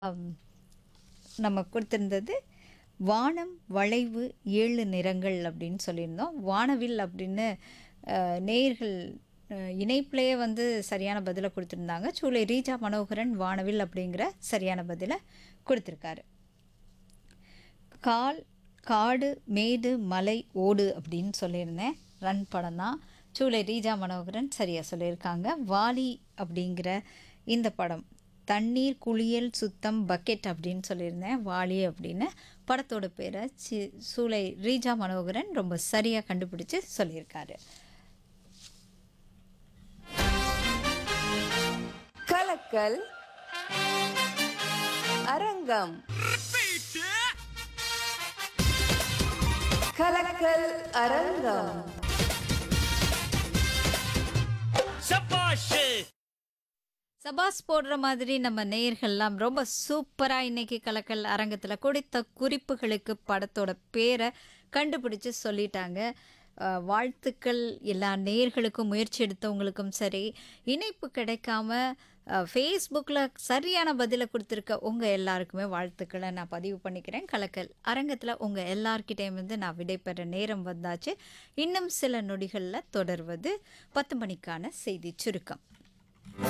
அம், நம்ம கொடுத்திருந்தது வானம் வளைவு ஏழு நிறங்கள் அப்படின்னு சொல்லியிருந்தோம் வானவில் அப்படின்னு அஹ், நேயர்கள் அஹ், இணைப்பிலேயே வந்து சரியான பதிலை கொடுத்துருந்தாங்க சூளை ரீஜா மனோகரன் வானவில் அப்படிங்கிற சரியான பதிலை கொடுத்துருக்காரு கால் காடு மேடு மலை ஓடு அப்படின்னு சொல்லியிருந்தேன் ரன் படம் தான் சூளை ரீஜா மனோகரன் சரியாக சொல்லியிருக்காங்க வாலி அப்படிங்கிற இந்த படம் தண்ணீர் குளியல் சுத்தம் பக்கெட் அப்படின்னு சொல்லியிருந்தேன் வாலி அப்படின்னு படத்தோட பேரை சி சூளை ரீஜா மனோகரன் ரொம்ப சரியாக கண்டுபிடிச்சு சொல்லியிருக்காரு கலக்கல் அரங்கம் கலக்கல் அரங்கம் சபாஷ் சபாஸ் போடுற மாதிரி நம்ம நேயர்கள்லாம் ரொம்ப சூப்பராக இன்னைக்கு கலக்கல் அரங்கத்தில் கொடுத்த குறிப்புகளுக்கு படத்தோட பேரை கண்டுபிடிச்சு சொல்லிட்டாங்க அஹ், வாழ்த்துக்கள் எல்லா நேயர்களுக்கும் முயற்சி எடுத்தவங்களுக்கும் சரி இணைப்பு கிடைக்காம ஃபேஸ்புக்கில் சரியான பதிலை கொடுத்துருக்க உங்கள் எல்லாருக்குமே வாழ்த்துக்களை நான் பதிவு பண்ணிக்கிறேன் கலக்கல் அரங்கத்தில் உங்கள் எல்லார்கிட்டேயும் வந்து நான் விடைபெற நேரம் வந்தாச்சு இன்னும் சில நொடிகளில் தொடர்வது பத்து மணிக்கான செய்தி சுருக்கம்